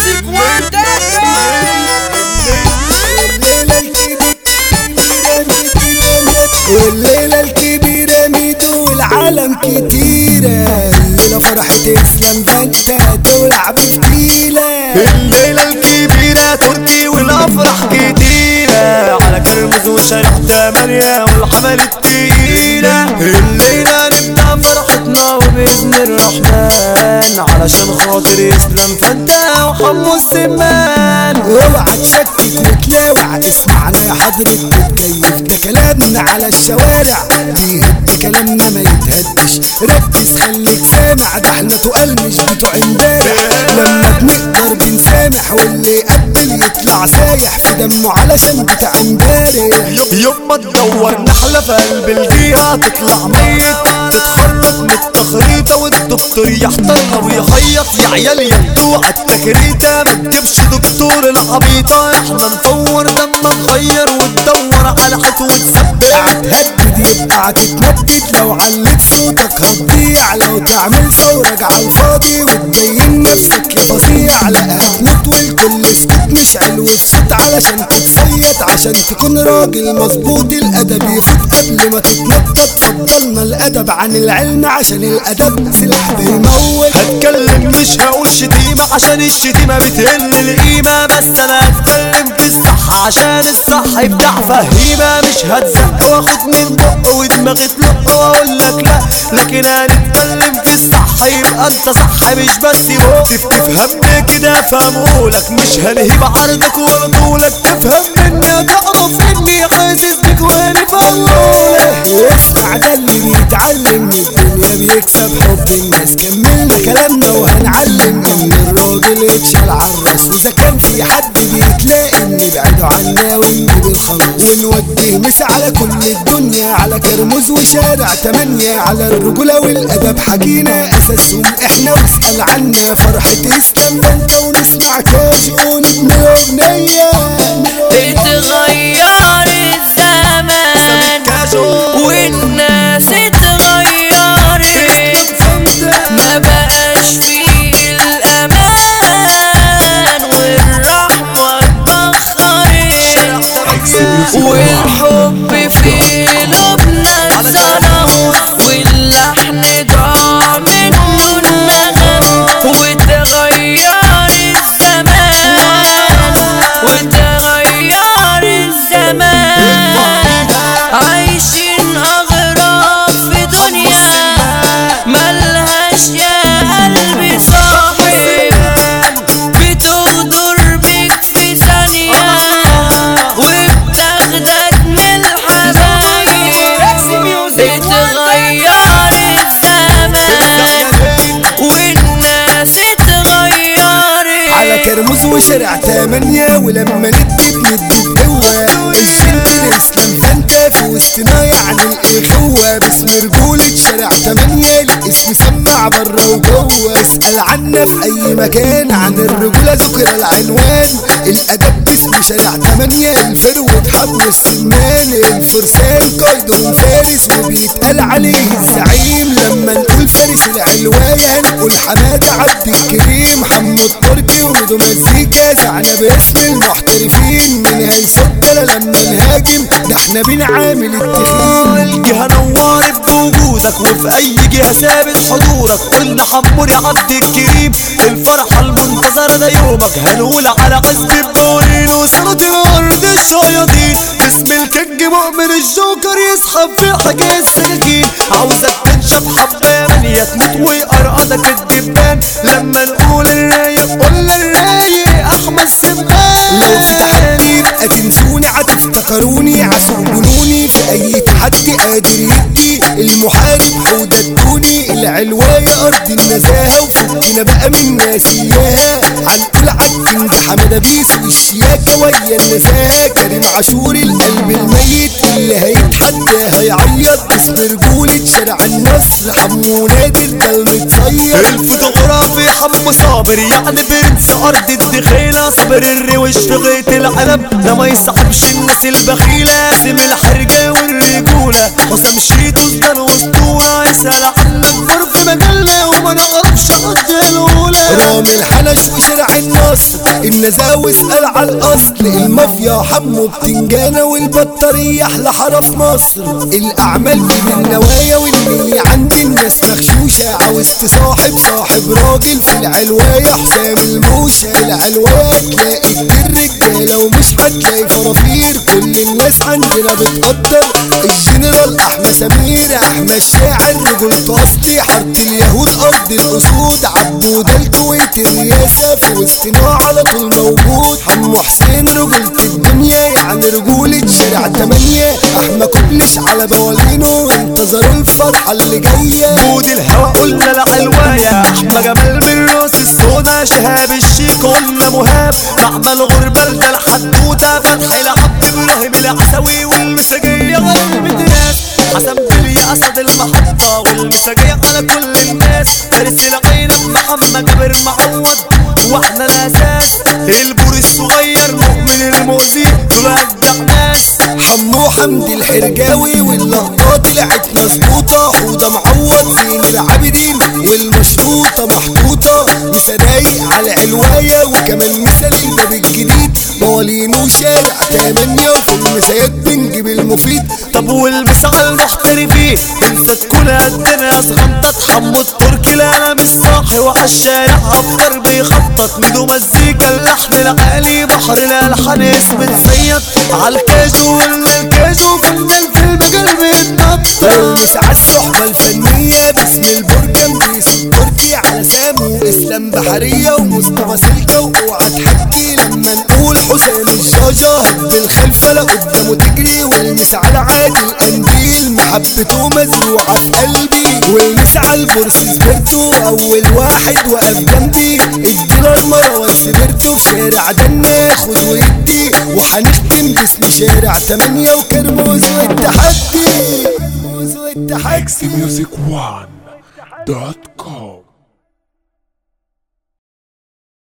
ميوزك وندكة والليلة الكبيرة ميدو والعالم كتيرة الليلة فرحة اسلام فانت تولع بفتيلة الليلة الكبيرة تركي والأفراح كتيرة على كرمز وشارع تمانية والحمل التقيلة الليلة نبدأ فرحتنا وبإذن الرحمن علشان خاطر إسلام فدا وحمو السمان اوعى تشكك وتلاوع اسمعنا يا حضرة متكيف ده كلامنا على الشوارع بيهد كلامنا ما يتهدش ركز خليك سامع ده احنا تقال مش بتوع امبارح لما بنقدر بنسامح واللي يقبل يطلع سايح في دمه علشان بتاع امبارح يوم ما تدور نحلة في قلب الجيهة تطلع ميت تتخرج من التخريطة والدكتور يحترها ويخيط يا عيال يدوا عالتكريتة ما تجيبش دكتور العبيطة احنا نفور لما نغير وتدور على حيط وتثبت هتهدد يبقى هتتمدد لو عليت صوتك هتضيع لو تعمل ثورة على الفاضي وتبين نفسك يا فظيع لا هتموت والكل سكوت مش علو الصوت علشان تتصيد عشان تكون راجل مظبوط الادب يفوت قبل ما تتنطط فضلنا الادب عن العلم عشان الادب سلاح بيموت هتكلم مش هقول شتيمة عشان الشتيمة بتقل القيمة بس انا هتكلم في الصح عشان الصح يبدع فهيمة مش هتزق واخد من بق ودماغي تلق واقول لك لا لكن هنتكلم في الصح يبقى انت صح مش بس بق تف- تفهمني كده فهمهولك مش هنهيب عرضك ولا طولك تفهم مني هتعرف اني حاسس بيك وانا فهمهولك اسمع ده اللي بيتعلم من الدنيا بيكسب حب الناس كملنا كلامنا وهنعلم ان الراجل يتشال على الراس واذا كان في حد بيتلاقي نبعده عنا ونجيب الخلاص ونوجه مسا على كل الدنيا على كرموز وشارع تمانية على الرجولة والادب حكينا اساسهم احنا واسأل عنا فرحة اسلام فانت ونسمع كاش ونبني اغنية اتغير الزمان والناس اتغيرت ما بقاش فيه الامان والرحمة اتبخرت والحب في قلوبنا اتظلم واللحن ضاع منه النغم وتغير الزمان وتغير الزمان عايشين أغراب في دنيا ملهاش يا قلبي صاحب بتغدر بيك في ثانية وبتاخدك من الحبايب اتغير الزمان والناس اتغيرت على كرموز وشارع تمانية ولما ندي بندي بقوة الجنت الاسلام فانت في وسطنا يعني الاخوة باسم رجولة شارع تمانية الاسم سمع برا وجوه اسأل عنا في اي مكان عن الرجولة ذكر العنوان الادب باسم شارع تمانية الفروة حبل السمان الفرسان قايدهم فارس وبيتقال عليه الزعيم لما نقول فارس العلواية هنقول حمادة عبد الكريم حمو التركي وميدو مزيكا زعنا باسم المحترفين من هيصدنا لما نهاجم ده احنا بنعامل التخين الجهة نورت بوجودك وفي أي جهة ثابت حضورك قلنا حمور يا عبد الكريم الفرحة المنتظرة ده يومك هنقول على عز الدورين وصلت الأرض الشياطين اسم الكينج مؤمن الجوكر يسحب في حكاية السكين عاوزك تنشف حبة مالية تموت ويقرقدك الدبان لما نقول الرايق قول الرايق أحمد سمان لو في تحدي يبقى تنسوني هتفتكروني عشان جنوني في اي تحدي قادر يدي المحارب حودة الدوني العلواية ارض النزاهة وفكنا بقى من ناسياها هنقول عالكينج حمادة بيس والشياكة ويا النزاهة كريم عاشور القلب الميت اللي هيتحدى هيعيط اسم رجولة شارع النصر حمو نادر ده المتصيد الفوتوغرافي حمو صابر يعني برنس ارض الدخيل اصبر الروش في غيط العنب ده ما يصعبش الناس الناس البخيلة قاسم الحرجة والرجولة حسام شيتو افضل واسطورة يسأل عنك ظرف مجلة وما نعرفش رد الأولى رامي الحنش وشارع النصر النزاوي اسأل على الأصل المافيا حمو بتنجانة والبطارية أحلى حارة في مصر الأعمال من النوايا والنية عند الناس مغشوشة عاوز تصاحب صاحب راجل في العلواية حسام الموشة في العلواية تلاقي كتير رجالة ومش هتلاقي فرافير كل الناس عندنا بتقدر الجنرال أحمد سمير أحمد الشاعر رجل أصلي حارة اليهود أرض الأسود عبود الكويت الرياسة في وسطنا على طول موجود حمو حسين رجولة الدنيا يعني رجولة شارع تمانية أحمى كوبلش على بوالينه انتظروا الفرحة اللي جاية جود الهوى قلنا العلواية احمى جمال بالروس السودا شهاب الشيك قلنا مهاب معمل غربة ده الحدوتة فتحي لعبد ابراهيم العسوي والمساجية غرب ناس حسن بلي اسد المحطة والمساجية على كل الناس فارس العين محمد جابر معوض واحنا الاساس البور الصغير مؤمن المؤذي دول اجدع ناس حمو حمدي الحرجاوي واللقطة طلعت مظبوطة حوضة معوض زين العابدين والمشروطة محطوطة مسدايق على علواية وكمان مثال الباب الجديد موالين وشارع تمانية وفي المسايات بنجيب المفيد طب والبس على المحترفين انسى تكون قدنا يا صغنطة حمو التركي لا انا مش صاحي وعالشارع افكر بيخطط ميدو مزيكا اللحن العالي بحر الالحان اسم نصيط عالكاجو ولا الكاجو فنان في المجال بيتنطط المس على الصحبة الفنية باسم البرجم بيس التركي على سامو اسلام بحرية ومصطفى سلكة واوعى تحكي لما نقول حسام الجاجة هد الخلفة لا قدامه تجري والمس على عادل قنديل محبته مزروعة في قلبي والمس على البورس سبرتو اول واحد وقف جنبي الديلر مروان سبرتو في شارع دنا خد ويدي وهنختم باسم شارع تمانية وكرموز والتحدي كرموز والتحدي xmusic1.com